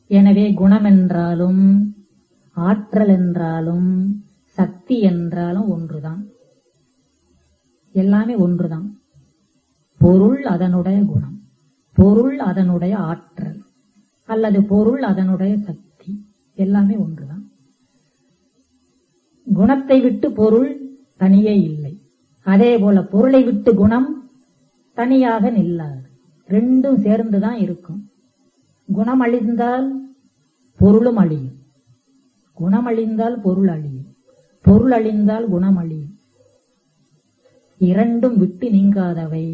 எனவே குணம் என்றாலும் ஆற்றல் என்றாலும் சக்தி என்றாலும் ஒன்றுதான் எல்லாமே ஒன்றுதான் பொருள் அதனுடைய குணம் பொருள் அதனுடைய ஆற்றல் அல்லது பொருள் அதனுடைய சக்தி எல்லாமே ஒன்றுதான் குணத்தை விட்டு பொருள் தனியே இல்லை அதே போல பொருளை விட்டு குணம் தனியாக நில்லாது ரெண்டும் சேர்ந்துதான் இருக்கும் குணம் அழிந்தால் பொருளும் அழியும் குணம் அழிந்தால் பொருள் அழியும் பொருள் அழிந்தால் குணம் அழியும் இரண்டும் விட்டு நீங்காதவை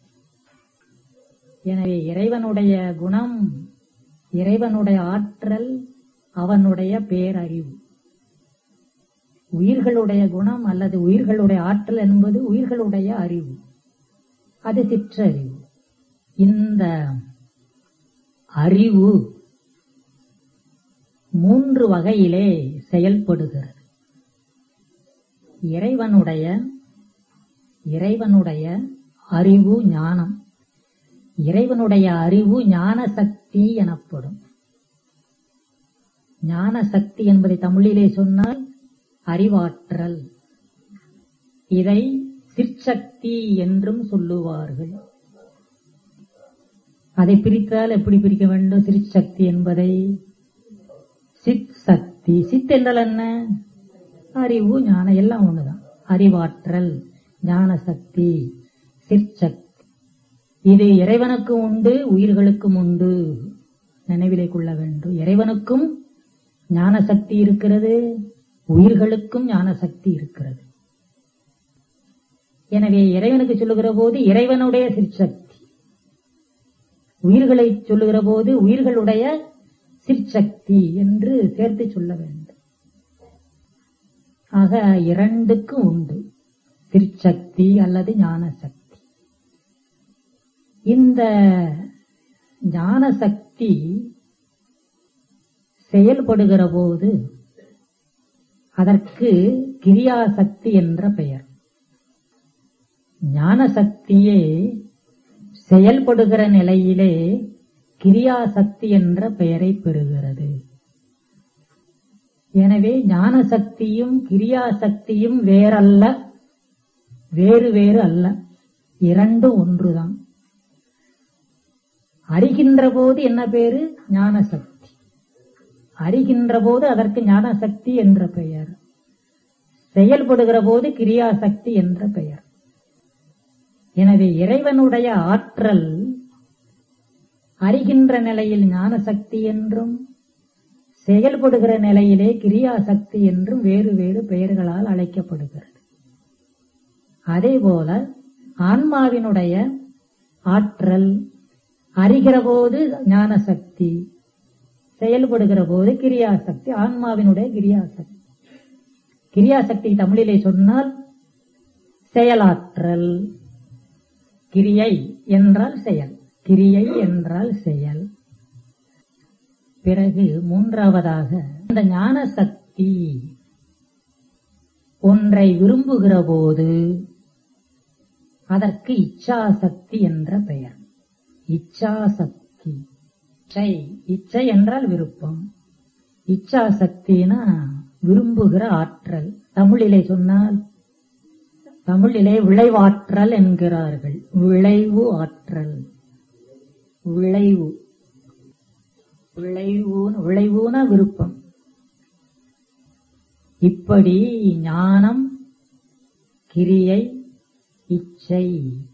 எனவே இறைவனுடைய குணம் இறைவனுடைய ஆற்றல் அவனுடைய பேரறிவு உயிர்களுடைய குணம் அல்லது உயிர்களுடைய ஆற்றல் என்பது உயிர்களுடைய அறிவு அது சிற்றறிவு இந்த அறிவு மூன்று வகையிலே செயல்படுகிறது இறைவனுடைய இறைவனுடைய அறிவு ஞானம் இறைவனுடைய அறிவு ஞான சக்தி எனப்படும் ஞான சக்தி என்பதை தமிழிலே சொன்னால் அறிவாற்றல் இதை சிற்சக்தி என்றும் சொல்லுவார்கள் அதை பிரித்தால் எப்படி பிரிக்க வேண்டும் சிற்சக்தி என்பதை சித் சக்தி சித் என்றால் என்ன அறிவு ஞானம் எல்லாம் ஒண்ணுதான் அறிவாற்றல் ஞான சக்தி சிற்சக்தி இது இறைவனுக்கும் உண்டு உயிர்களுக்கும் உண்டு நினைவிலே கொள்ள வேண்டும் இறைவனுக்கும் ஞான சக்தி இருக்கிறது உயிர்களுக்கும் ஞான சக்தி இருக்கிறது எனவே இறைவனுக்கு சொல்லுகிற போது இறைவனுடைய சிற்சக்தி உயிர்களை சொல்லுகிற போது உயிர்களுடைய சிற்சக்தி என்று சேர்த்து சொல்ல வேண்டும் ஆக இரண்டுக்கும் உண்டு சிற்சக்தி அல்லது ஞான சக்தி இந்த ஞான சக்தி செயல்படுகிற போது அதற்கு கிரியாசக்தி என்ற பெயர் ஞான சக்தியே செயல்படுகிற நிலையிலே கிரியாசக்தி என்ற பெயரை பெறுகிறது எனவே ஞான சக்தியும் கிரியாசக்தியும் வேறல்ல வேறு வேறு அல்ல இரண்டும் ஒன்றுதான் அறிகின்ற போது என்ன பேரு ஞான சக்தி அறிகின்ற போது அதற்கு ஞான சக்தி என்ற பெயர் செயல்படுகிற போது கிரியாசக்தி என்ற பெயர் எனவே இறைவனுடைய ஆற்றல் அறிகின்ற நிலையில் ஞான சக்தி என்றும் செயல்படுகிற நிலையிலே கிரியாசக்தி என்றும் வேறு வேறு பெயர்களால் அழைக்கப்படுகிறது அதேபோல ஆன்மாவினுடைய ஆற்றல் அறிகிற போது ஞான சக்தி செயல்படுகிற போது கிரியாசக்தி ஆன்மாவினுடைய கிரியாசக்தி கிரியாசக்தி தமிழிலே சொன்னால் செயலாற்றல் கிரியை என்றால் செயல் கிரியை என்றால் செயல் பிறகு மூன்றாவதாக இந்த ஞான சக்தி ஒன்றை விரும்புகிற போது அதற்கு இச்சாசக்தி என்ற பெயர் இச்சாசக்தி இச்சை இச்சை என்றால் விருப்பம் இச்சாசக்தினா விரும்புகிற ஆற்றல் தமிழிலே சொன்னால் தமிழிலே விளைவாற்றல் என்கிறார்கள் விளைவு ஆற்றல் விளைவு விளைவு விளைவுன விருப்பம் இப்படி ஞானம் கிரியை இச்சை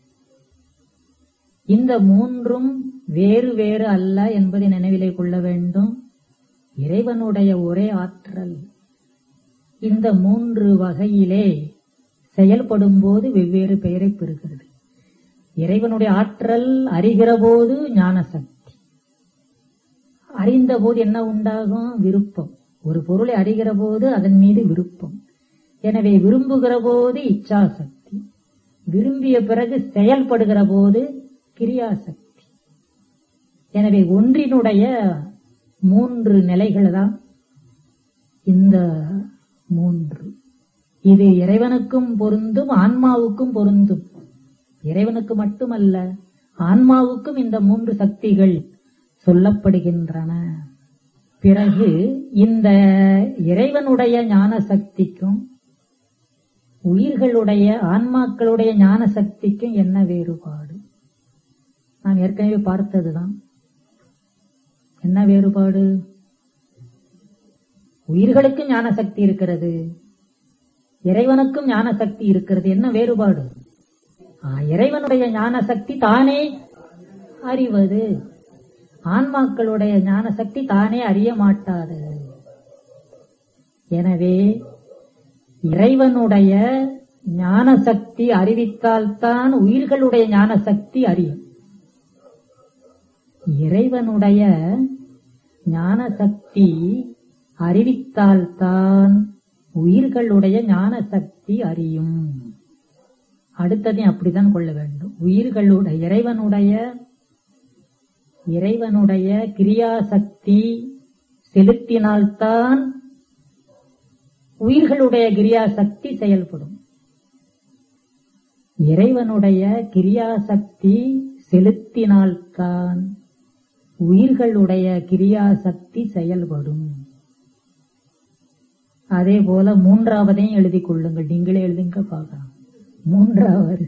இந்த மூன்றும் வேறு வேறு அல்ல என்பதை நினைவிலே கொள்ள வேண்டும் இறைவனுடைய ஒரே ஆற்றல் இந்த மூன்று வகையிலே செயல்படும் போது வெவ்வேறு பெயரை பெறுகிறது இறைவனுடைய ஆற்றல் அறிகிற போது ஞான சக்தி அறிந்த போது என்ன உண்டாகும் விருப்பம் ஒரு பொருளை அறிகிற போது அதன் மீது விருப்பம் எனவே விரும்புகிற போது இச்சாசக்தி விரும்பிய பிறகு செயல்படுகிற போது கிரியாசக்தி எனவே ஒன்றினுடைய மூன்று நிலைகள் தான் இந்த மூன்று இது இறைவனுக்கும் பொருந்தும் ஆன்மாவுக்கும் பொருந்தும் இறைவனுக்கு மட்டுமல்ல ஆன்மாவுக்கும் இந்த மூன்று சக்திகள் சொல்லப்படுகின்றன பிறகு இந்த இறைவனுடைய ஞான சக்திக்கும் உயிர்களுடைய ஆன்மாக்களுடைய ஞான சக்திக்கும் என்ன வேறுபாடு நான் ஏற்கனவே பார்த்ததுதான் என்ன வேறுபாடு உயிர்களுக்கும் ஞான சக்தி இருக்கிறது இறைவனுக்கும் ஞான சக்தி இருக்கிறது என்ன வேறுபாடு ஆ, இறைவனுடைய ஞான சக்தி தானே அறிவது ஆன்மாக்களுடைய ஞான சக்தி தானே அறிய மாட்டாது எனவே இறைவனுடைய ஞான சக்தி அறிவித்தால்தான் உயிர்களுடைய ஞான சக்தி அறியும் இறைவனுடைய ஞான சக்தி அறிவித்தால்தான் உயிர்களுடைய ஞான சக்தி அறியும் அடுத்ததையும் அப்படித்தான் கொள்ள வேண்டும் உயிர்களுடைய இறைவனுடைய இறைவனுடைய கிரியாசக்தி செலுத்தினால்தான் உயிர்களுடைய கிரியாசக்தி செயல்படும் இறைவனுடைய கிரியாசக்தி செலுத்தினால்தான் உயிர்களுடைய கிரியாசக்தி செயல்படும் அதே போல மூன்றாவதையும் எழுதிக் கொள்ளுங்கள் நீங்களே எழுதுங்க பார்க்கலாம் மூன்றாவது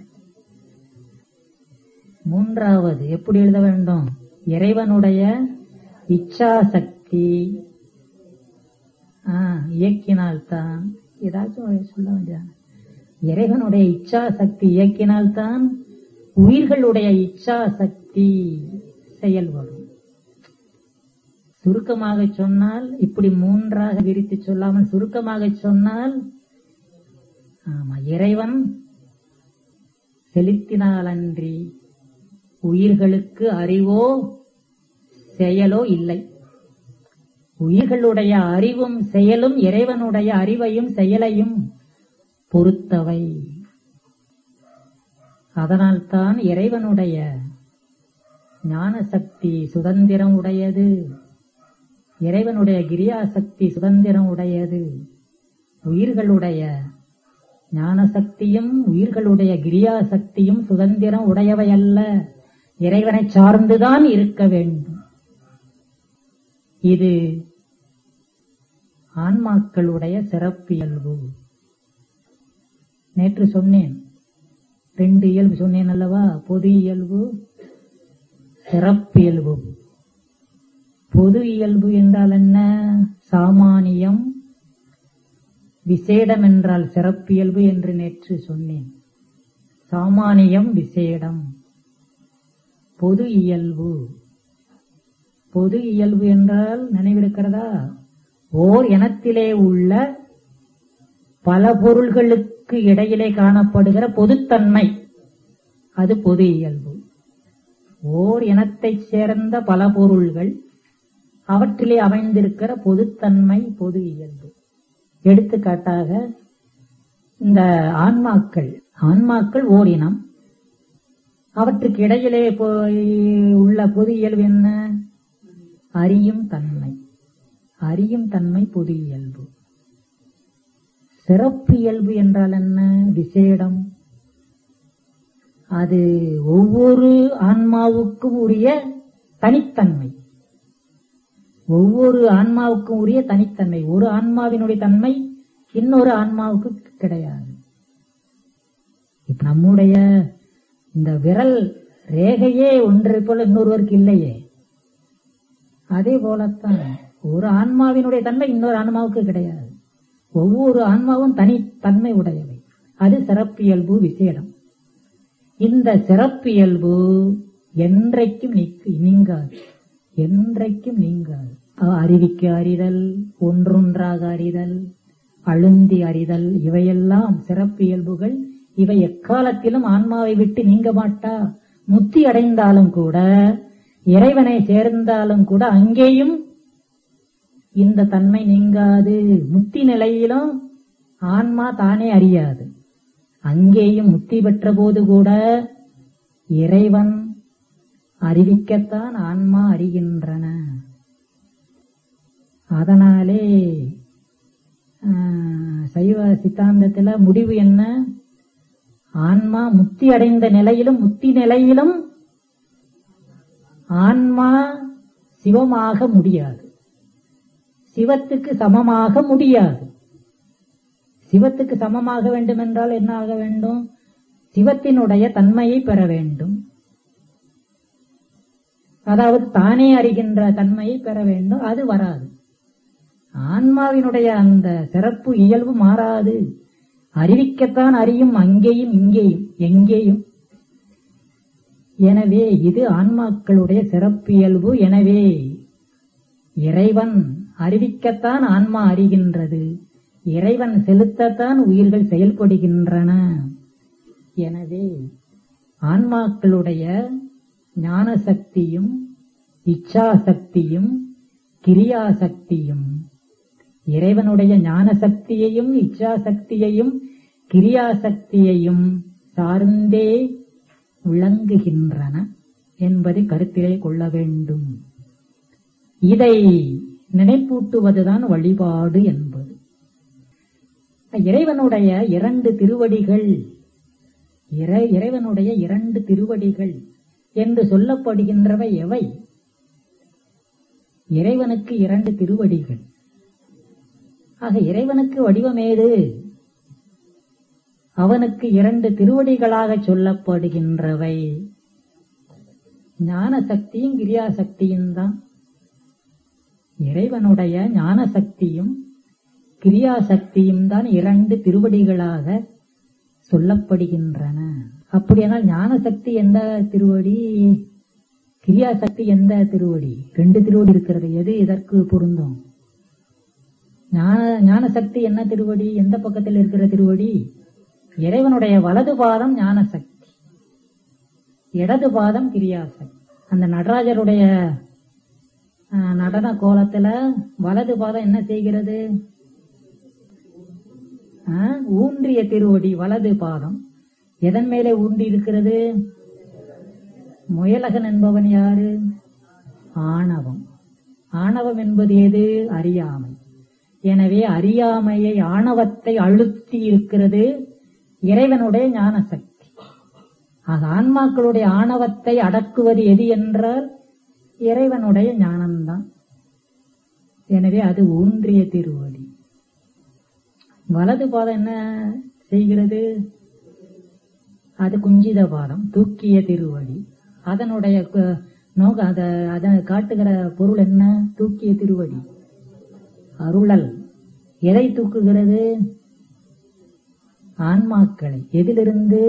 மூன்றாவது எப்படி எழுத வேண்டும் இறைவனுடைய இச்சா சக்தி இயக்கினால்தான் ஏதாச்சும் சொல்ல வேண்டியது இறைவனுடைய இச்சா சக்தி இயக்கினால்தான் உயிர்களுடைய இச்சா சக்தி செயல்படும் சுருக்கமாக சொன்னால் இப்படி மூன்றாக விரித்து சொல்லாமல் சுருக்கமாக சொன்னால் ஆமா இறைவன் செலுத்தினாலன்றி உயிர்களுக்கு அறிவோ செயலோ இல்லை உயிர்களுடைய அறிவும் செயலும் இறைவனுடைய அறிவையும் செயலையும் பொறுத்தவை அதனால்தான் இறைவனுடைய ஞான சக்தி சுதந்திரம் உடையது இறைவனுடைய கிரியா சக்தி சுதந்திரம் உடையது உயிர்களுடைய ஞான சக்தியும் உயிர்களுடைய கிரியா சக்தியும் சுதந்திரம் உடையவை அல்ல இறைவனை சார்ந்துதான் இருக்க வேண்டும் இது ஆன்மாக்களுடைய சிறப்பியல்பு நேற்று சொன்னேன் ரெண்டு இயல்பு சொன்னேன் அல்லவா பொது இயல்பு சிறப்பியல்பு பொது இயல்பு என்றால் என்ன சாமானியம் விசேடம் என்றால் சிறப்பியல்பு என்று நேற்று சொன்னேன் சாமானியம் விசேடம் பொது இயல்பு பொது இயல்பு என்றால் நினைவிருக்கிறதா ஓர் இனத்திலே உள்ள பல பொருள்களுக்கு இடையிலே காணப்படுகிற பொதுத்தன்மை அது பொது இயல்பு ஓர் இனத்தைச் சேர்ந்த பல பொருள்கள் அவற்றிலே அமைந்திருக்கிற பொதுத்தன்மை பொது இயல்பு எடுத்துக்காட்டாக இந்த ஆன்மாக்கள் ஆன்மாக்கள் ஓர் இனம் அவற்றுக்கு இடையிலே போய் உள்ள பொது இயல்பு என்ன அறியும் தன்மை அறியும் தன்மை பொது இயல்பு சிறப்பு இயல்பு என்றால் என்ன விசேடம் அது ஒவ்வொரு ஆன்மாவுக்கும் உரிய தனித்தன்மை ஒவ்வொரு ஆன்மாவுக்கும் உரிய தனித்தன்மை ஒரு ஆன்மாவினுடைய தன்மை இன்னொரு ஆன்மாவுக்கு கிடையாது இப்ப நம்முடைய இந்த விரல் ரேகையே ஒன்றை போல இன்னொருவருக்கு இல்லையே அதே போலத்தான் ஒரு ஆன்மாவினுடைய தன்மை இன்னொரு ஆன்மாவுக்கு கிடையாது ஒவ்வொரு ஆன்மாவும் தனித்தன்மை உடையவை அது சிறப்பியல்பு விசேடம் இந்த சிறப்பியல்பு என்றைக்கும் நீக்கு நீங்காது என்றைக்கும் நீங்காது அ- அறிவிக்க அறிதல் ஒன்றொன்றாக அறிதல் அழுந்தி அறிதல் இவையெல்லாம் சிறப்பியல்புகள் இவை எக்காலத்திலும் ஆன்மாவை விட்டு நீங்க மாட்டா முத்தி அடைந்தாலும் கூட இறைவனை சேர்ந்தாலும் கூட அங்கேயும் இந்த தன்மை நீங்காது முத்தி நிலையிலும் ஆன்மா தானே அறியாது அங்கேயும் முத்தி பெற்ற போது கூட இறைவன் அறிவிக்கத்தான் ஆன்மா அறிகின்றன அதனாலே ஆஹ், சைவ சித்தாந்தத்துல முடிவு என்ன ஆன்மா முத்தி அடைந்த நிலையிலும் முத்தி நிலையிலும் ஆன்மா சிவமாக முடியாது சிவத்துக்கு சமமாக முடியாது சிவத்துக்கு சமமாக வேண்டும் என்றால் என்ன ஆக வேண்டும் சிவத்தினுடைய தன்மையை பெற வேண்டும் அதாவது தானே அறிகின்ற தன்மையை பெற வேண்டும் அது வராது ஆன்மாவினுடைய அந்த சிறப்பு இயல்பு மாறாது அறிவிக்கத்தான் அறியும் அங்கேயும் இங்கேயும் எங்கேயும் எனவே இது ஆன்மாக்களுடைய சிறப்பியல்பு எனவே இறைவன் அறிவிக்கத்தான் ஆன்மா அறிகின்றது இறைவன் செலுத்தத்தான் உயிர்கள் செயல்படுகின்றன எனவே ஆன்மாக்களுடைய ஞான சக்தியும் இச்சா சக்தியும் கிரியா சக்தியும் இறைவனுடைய ஞான சக்தியையும் இச்சா சக்தியையும் கிரியா சக்தியையும் சார்ந்தே விளங்குகின்றன என்பதை கருத்திலே கொள்ள வேண்டும் இதை நினைப்பூட்டுவதுதான் வழிபாடு என்பது இறைவனுடைய இரண்டு திருவடிகள் இறை இறைவனுடைய இரண்டு திருவடிகள் என்று சொல்லப்படுகின்றவை எவை இறைவனுக்கு இரண்டு திருவடிகள் ஆக இறைவனுக்கு வடிவமேது அவனுக்கு இரண்டு திருவடிகளாக சொல்லப்படுகின்றவை ஞான சக்தியும் கிரியா சக்தியும் தான் இறைவனுடைய ஞான சக்தியும் கிரியா சக்தியும் தான் இரண்டு திருவடிகளாக சொல்லப்படுகின்றன அப்படியானால் ஞான சக்தி எந்த திருவடி கிரியா சக்தி எந்த திருவடி ரெண்டு திருவடி இருக்கிறது எது இதற்கு பொருந்தும் ஞான ஞான சக்தி என்ன திருவடி எந்த பக்கத்தில் இருக்கிற திருவடி இறைவனுடைய வலது பாதம் ஞான சக்தி இடது பாதம் கிரியா சக்தி அந்த நடராஜருடைய அஹ், நடன கோலத்துல வலது பாதம் என்ன செய்கிறது அஹ், ஊன்றிய திருவடி வலது பாதம் எதன் மேலே ஊன்றி இருக்கிறது முயலகன் என்பவன் யாரு ஆணவம் ஆணவம் என்பது எது அறியாமை எனவே அறியாமையை ஆணவத்தை அழுத்தி இருக்கிறது இறைவனுடைய ஞான சக்தி ஆக ஆன்மாக்களுடைய ஆணவத்தை அடக்குவது எது என்றால் இறைவனுடைய ஞானம்தான் எனவே அது ஊன்றிய திருவடி வலது பாதம் என்ன செய்கிறது அது குஞ்சித பாதம் தூக்கிய திருவடி அதனுடைய கு- நோக்க அத அதை காட்டுகிற பொருள் என்ன தூக்கிய திருவடி அருளல் எதை தூக்குகிறது ஆன்மாக்களை எதிலிருந்து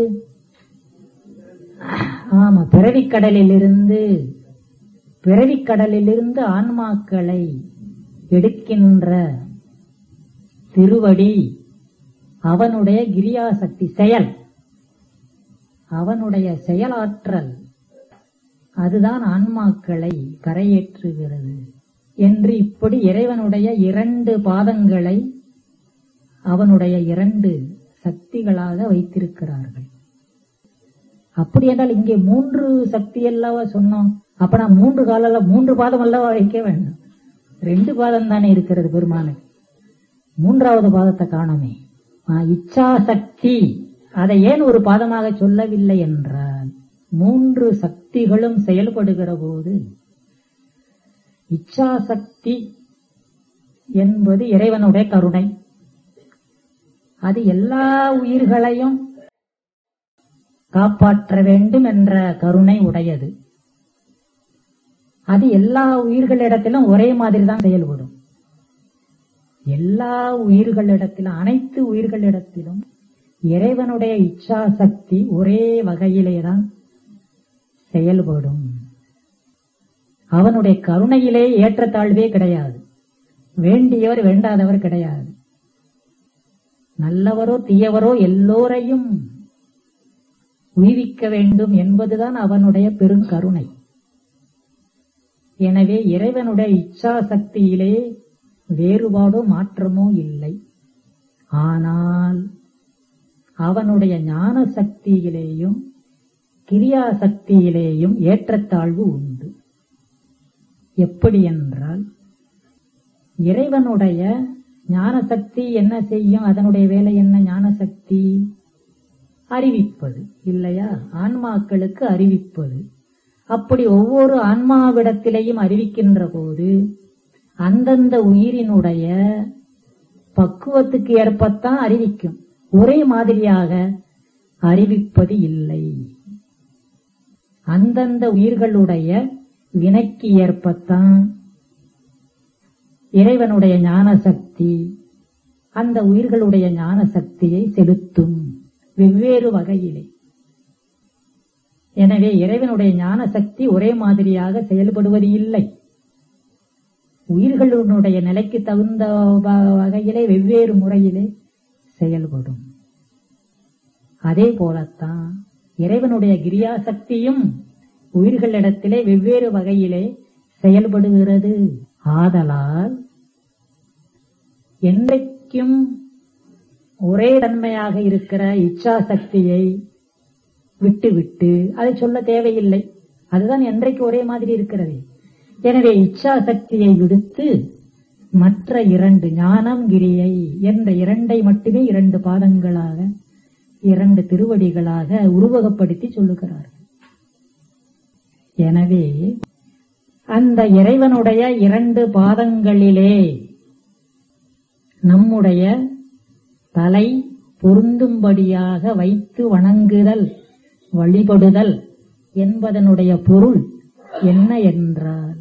ஆமா பிறவிக்கடலில் இருந்து பிறவிக்கடலிலிருந்து ஆன்மாக்களை எடுக்கின்ற திருவடி அவனுடைய கிரியாசக்தி செயல் அவனுடைய செயலாற்றல் அதுதான் ஆன்மாக்களை கரையேற்றுகிறது என்று இப்படி இறைவனுடைய இரண்டு பாதங்களை அவனுடைய இரண்டு சக்திகளாக வைத்திருக்கிறார்கள் அப்படி என்றால் இங்கே மூன்று சக்தி அல்லவா சொன்னோம் அப்ப நான் மூன்று கால மூன்று பாதம் அல்லவா வைக்க வேண்டும் ரெண்டு பாதம் தானே இருக்கிறது பெருமானுக்கு மூன்றாவது பாதத்தை காணோமே ஆ, இச்சா சக்தி அதை ஏன் ஒரு பாதமாக சொல்லவில்லை என்றால் மூன்று சக்திகளும் செயல்படுகிற போது இச்சா சக்தி என்பது இறைவனுடைய கருணை அது எல்லா உயிர்களையும் காப்பாற்ற வேண்டும் என்ற கருணை உடையது அது எல்லா உயிர்களிடத்திலும் ஒரே மாதிரி தான் செயல்படும் எல்லா உயிர்களிடத்திலும் அனைத்து உயிர்களிடத்திலும் இறைவனுடைய இச்சா சக்தி ஒரே வகையிலேதான் செயல்படும் அவனுடைய கருணையிலே ஏற்றத்தாழ்வே கிடையாது வேண்டியவர் வேண்டாதவர் கிடையாது நல்லவரோ தீயவரோ எல்லோரையும் உய்விக்க வேண்டும் என்பதுதான் அவனுடைய பெருங்கருணை எனவே இறைவனுடைய இச்சா சக்தியிலே வேறுபாடோ மாற்றமோ இல்லை ஆனால் அவனுடைய ஞான சக்தியிலேயும் கிரியா சக்தியிலேயும் ஏற்றத்தாழ்வு உண்டு எப்படி என்றால் இறைவனுடைய ஞான சக்தி என்ன செய்யும் அதனுடைய வேலை என்ன ஞான சக்தி அறிவிப்பது இல்லையா ஆன்மாக்களுக்கு அறிவிப்பது அப்படி ஒவ்வொரு ஆன்மாவிடத்திலேயும் அறிவிக்கின்ற போது அந்தந்த உயிரினுடைய பக்குவத்துக்கு ஏற்பத்தான் அறிவிக்கும் ஒரே மாதிரியாக அறிவிப்பது இல்லை அந்தந்த உயிர்களுடைய வினைக்கு ஏற்பத்தான் இறைவனுடைய ஞான சக்தி அந்த உயிர்களுடைய ஞான சக்தியை செலுத்தும் வெவ்வேறு வகையிலே எனவே இறைவனுடைய ஞான சக்தி ஒரே மாதிரியாக செயல்படுவது இல்லை உயிர்களுடைய நிலைக்கு தகுந்த வ- வகையிலே வெவ்வேறு முறையிலே செயல்படும் அதே போலத்தான் இறைவனுடைய கிரியா சக்தியும் உயிர்களிடத்திலே வெவ்வேறு வகையிலே செயல்படுகிறது ஆதலால் என்றைக்கும் ஒரே தன்மையாக இருக்கிற இச்சா சக்தியை விட்டுவிட்டு அதை சொல்ல தேவையில்லை அதுதான் என்றைக்கு ஒரே மாதிரி இருக்கிறது எனவே இச்சா சக்தியை விடுத்து மற்ற இரண்டு ஞானம் கிரியை என்ற இரண்டை மட்டுமே இரண்டு பாதங்களாக இரண்டு திருவடிகளாக உருவகப்படுத்தி சொல்லுகிறார்கள் எனவே அந்த இறைவனுடைய இரண்டு பாதங்களிலே நம்முடைய தலை பொருந்தும்படியாக வைத்து வணங்குதல் வழிபடுதல் என்பதனுடைய பொருள் என்ன என்றால்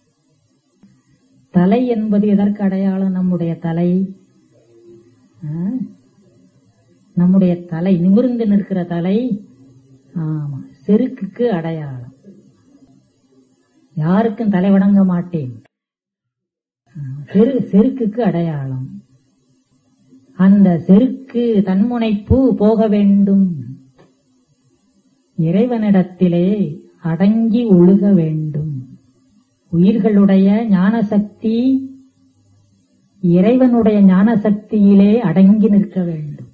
தலை என்பது எதற்கு அடையாளம் நம்முடைய தலை ஆ? நம்முடைய தலை நிமிர்ந்து நிற்கிற தலை ஆமா செருக்குக்கு அடையாளம் யாருக்கும் தலை வணங்க மாட்டேன் ஆ, செரு செருக்குக்கு அடையாளம் அந்த செருக்கு தன்முனைப்பு போக வேண்டும் இறைவனிடத்திலே அடங்கி ஒழுக வேண்டும் உயிர்களுடைய ஞான சக்தி இறைவனுடைய ஞான சக்தியிலே அடங்கி நிற்க வேண்டும்